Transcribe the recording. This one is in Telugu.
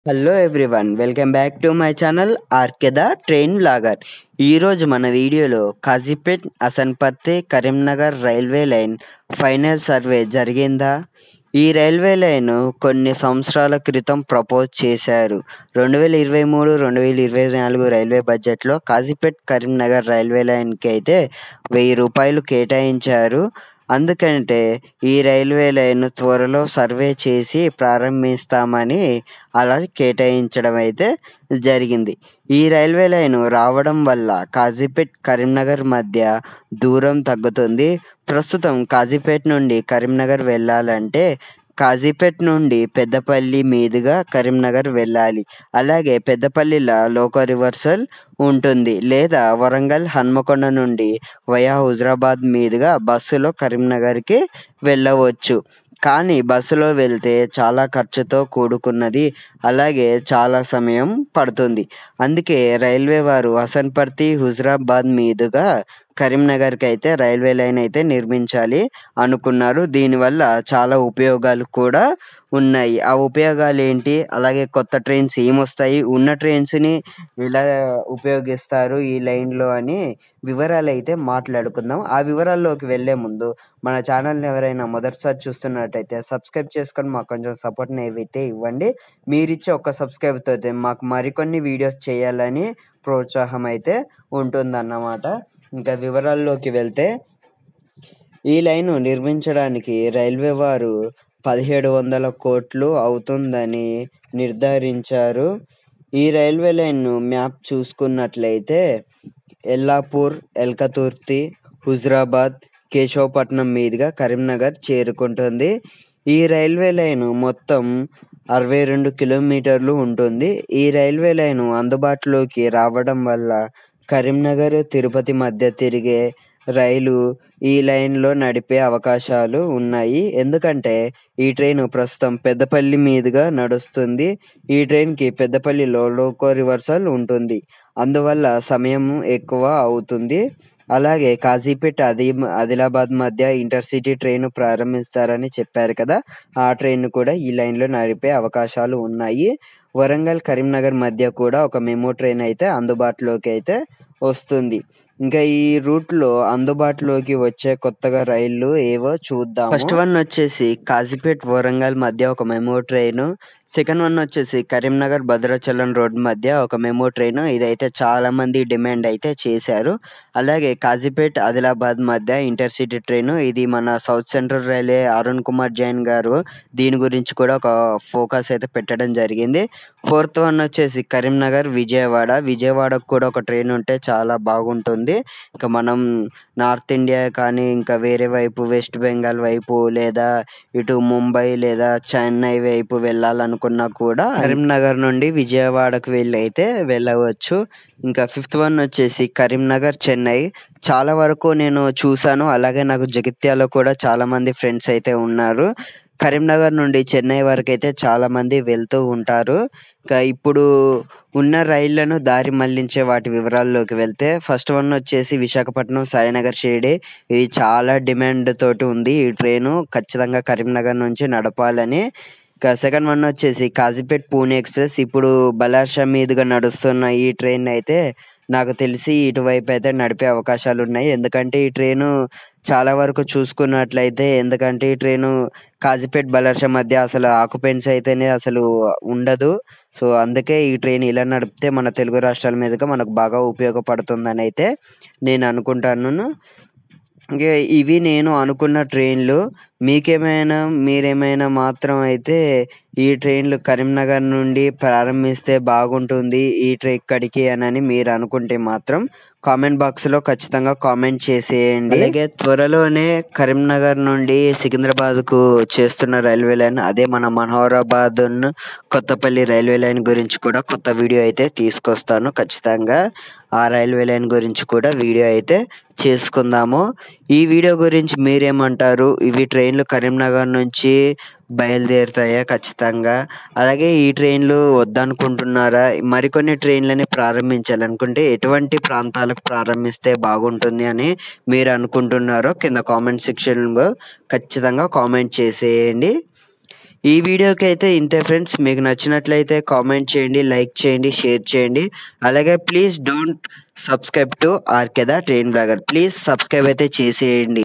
hello everyone welcome back to my channel RK the train vlogger ఈరోజు మన వీడియోలో Kazipet Hasanparthy Karimnagar railway line final survey జరిగిందా ఈ రైల్వే లైన్ కొన్ని సంవత్సరాల క్రితం ప్రపోజ్ చేశారు రెండు వేల ఇరవై మూడు రెండు వేల ఇరవై నాలుగు రైల్వే బడ్జెట్లో కాజీపేట్ కరీంనగర్ రైల్వే లైన్కి అయితే వెయ్యి రూపాయలు కేటాయించారు అందుకంటే ఈ రైల్వే లైన్ త్వరలో సర్వే చేసి ప్రారంభిస్తామని అలా కేటాయించడం అయితే జరిగింది ఈ రైల్వే లైన్ రావడం వల్ల కాజీపేట్ కరీంనగర్ మధ్య దూరం తగ్గుతుంది ప్రస్తుతం కాజీపేట్ నుండి కరీంనగర్ వెళ్ళాలంటే కాజీపేట్ నుండి పెద్దపల్లి మీదుగా కరీంనగర్ వెళ్ళాలి అలాగే పెద్దపల్లిలో లోకో రివర్సల్ ఉంటుంది లేదా వరంగల్ హన్మకొండ నుండి వయా హుజరాబాద్ మీదుగా బస్సులో కరీంనగర్కి వెళ్ళవచ్చు కానీ బస్సులో వెళ్తే చాలా ఖర్చుతో కూడుకున్నది అలాగే చాలా సమయం పడుతుంది అందుకే రైల్వే వారు హసన్పర్తి హుజరాబాద్ మీదుగా కరీంనగర్కి అయితే రైల్వే లైన్ అయితే నిర్మించాలి అనుకున్నారు దీనివల్ల చాలా ఉపయోగాలు కూడా ఉన్నాయి ఆ ఉపయోగాలు ఏంటి అలాగే కొత్త ట్రైన్స్ ఏమొస్తాయి ఉన్న ట్రైన్స్ని ఎలా ఉపయోగిస్తారు ఈ లైన్లో అని వివరాలు అయితే మాట్లాడుకుందాం ఆ వివరాల్లోకి వెళ్ళే ముందు మన ఛానల్ని ఎవరైనా మొదటిసారి చూస్తున్నట్టయితే సబ్స్క్రైబ్ చేసుకొని మాకు కొంచెం సపోర్ట్ని ఏవైతే ఇవ్వండి మీరిచ్చే ఒక్క సబ్స్క్రైబ్తో అయితే మాకు మరికొన్ని వీడియోస్ చేయాలని ప్రోత్సాహం అయితే ఉంటుందన్నమాట ఇంకా వివరాల్లోకి వెళ్తే ఈ లైను నిర్మించడానికి రైల్వే వారు పదిహేడు వందల కోట్లు అవుతుందని నిర్ధారించారు ఈ రైల్వే లైన్ మ్యాప్ చూసుకున్నట్లయితే ఎల్లాపూర్ ఎల్కతుర్తి హుజరాబాద్ కేశవపట్నం మీదుగా కరీంనగర్ చేరుకుంటుంది ఈ రైల్వే లైన్ మొత్తం అరవై రెండు కిలోమీటర్లు ఉంటుంది ఈ రైల్వే లైన్ అందుబాటులోకి రావడం వల్ల కరీంనగర్ తిరుపతి మధ్య తిరిగే రైలు ఈ లైన్లో నడిపే అవకాశాలు ఉన్నాయి ఎందుకంటే ఈ ట్రైన్ ప్రస్తుతం పెద్దపల్లి మీదుగా నడుస్తుంది ఈ ట్రైన్కి పెద్దపల్లిలో లోకో రివర్సల్ ఉంటుంది అందువల్ల సమయం ఎక్కువ అవుతుంది అలాగే కాజీపేట్ అది ఆదిలాబాద్ మధ్య ఇంటర్సిటీ ట్రైన్ ప్రారంభిస్తారని చెప్పారు కదా ఆ ట్రైన్ కూడా ఈ లైన్లో నడిపే అవకాశాలు ఉన్నాయి వరంగల్ కరీంనగర్ మధ్య కూడా ఒక మెమో ట్రైన్ అయితే అందుబాటులోకి అయితే వస్తుంది ఇంకా ఈ రూట్ లో అందుబాటులోకి వచ్చే కొత్తగా రైళ్లు ఏవో చూద్దాం ఫస్ట్ వన్ వచ్చేసి కాజీపేట్ వరంగల్ మధ్య ఒక మెమో ట్రైన్ సెకండ్ వన్ వచ్చేసి కరీంనగర్ భద్రాచలం రోడ్ మధ్య ఒక మెమో ట్రైన్ ఇదైతే చాలా మంది డిమాండ్ అయితే చేశారు అలాగే కాజీపేట్ ఆదిలాబాద్ మధ్య ఇంటర్సిటీ ట్రైన్ ఇది మన south central railway Arun Kumar Jain గారు దీని గురించి కూడా ఒక ఫోకస్ అయితే పెట్టడం జరిగింది ఫోర్త్ వన్ వచ్చేసి కరీంనగర్ విజయవాడ విజయవాడకు కూడా ఒక ట్రైన్ ఉంటే చాలా బాగుంటుంది ఇంకా మనం నార్త్ ఇండియా కానీ ఇంకా వేరే వైపు వెస్ట్ బెంగాల్ వైపు లేదా ఇటు ముంబై లేదా చెన్నై వైపు వెళ్ళాలనుకున్నా కూడా కరీంనగర్ నుండి విజయవాడకు వెళ్ళి అయితే వెళ్ళవచ్చు ఇంకా ఫిఫ్త్ వన్ వచ్చేసి కరీంనగర్ చెన్నై చాలా వరకు నేను చూసాను అలాగే నాకు జగిత్యాలో కూడా చాలా మంది ఫ్రెండ్స్ అయితే ఉన్నారు కరీంనగర్ నుండి చెన్నై వరకు అయితే చాలా మంది వెళ్తూ ఉంటారు ఇంకా ఇప్పుడు ఉన్న రైళ్లను దారి మళ్లించే వాటి వివరాల్లోకి వెళ్తే ఫస్ట్ వన్ వచ్చేసి విశాఖపట్నం సాయినగర్ షిరిడి ఇది చాలా డిమాండ్ తోటి ఉంది ఈ ట్రైన్ ఖచ్చితంగా కరీంనగర్ నుంచి నడపాలని ఇంకా సెకండ్ వన్ వచ్చేసి కాజీపేట్ పూణే ఎక్స్ప్రెస్ ఇప్పుడు బలార్షా మీదుగా నడుస్తున్న ఈ ట్రైన్ అయితే నాకు తెలిసి ఇటువైపు అయితే నడిపే అవకాశాలు ఉన్నాయి ఎందుకంటే ఈ ట్రైన్ చాలా వరకు చూసుకున్నట్లయితే ఎందుకంటే ఈ ట్రైన్ కాజీపేట్ బలార్షా మధ్య అసలు ఆక్యుపెంట్స్ అయితేనే అసలు ఉండదు సో అందుకే ఈ ట్రైన్ ఇలా నడిపితే మన తెలుగు రాష్ట్రాల మీదుగా మనకు బాగా ఉపయోగపడుతుందని అయితే నేను అనుకుంటాను ఇంకా ఇవి నేను అనుకున్న ట్రైన్లు మీకేమైనా మీరేమైనా మాత్రం అయితే ఈ ట్రైన్లు కరీంనగర్ నుండి ప్రారంభిస్తే బాగుంటుంది ఈ ట్రైన్ ఇక్కడికి అని మీరు అనుకుంటే మాత్రం కామెంట్ బాక్స్ లో ఖచ్చితంగా కామెంట్ చేసేయండి అలాగే త్వరలోనే కరీంనగర్ నుండి సికింద్రాబాద్ కు చేస్తున్న రైల్వే లైన్ అదే మన మనోహరాబాద్ కొత్తపల్లి రైల్వే లైన్ గురించి కూడా కొత్త వీడియో అయితే తీసుకొస్తాను ఖచ్చితంగా ఆ రైల్వే లైన్ గురించి కూడా వీడియో అయితే చేసుకుందాము ఈ వీడియో గురించి మీరేమంటారు ఇవి ట్రైన్లు కరీంనగర్ నుంచి బయలుదేరుతాయా ఖచ్చితంగా అలాగే ఈ ట్రైన్లు వద్దనుకుంటున్నారా మరికొన్ని ట్రైన్లని ప్రారంభించాలనుకుంటే ఎటువంటి ప్రాంతాలకు ప్రారంభిస్తే బాగుంటుంది అని మీరు అనుకుంటున్నారో కింద కామెంట్ సెక్షన్లో ఖచ్చితంగా కామెంట్ చేసేయండి ఈ వీడియోకి అయితే ఇంతే ఫ్రెండ్స్ మీకు నచ్చినట్లయితే కామెంట్ చేయండి లైక్ చేయండి షేర్ చేయండి అలాగే please don't subscribe to RK the train blogger please subscribe అయితే చేసేయండి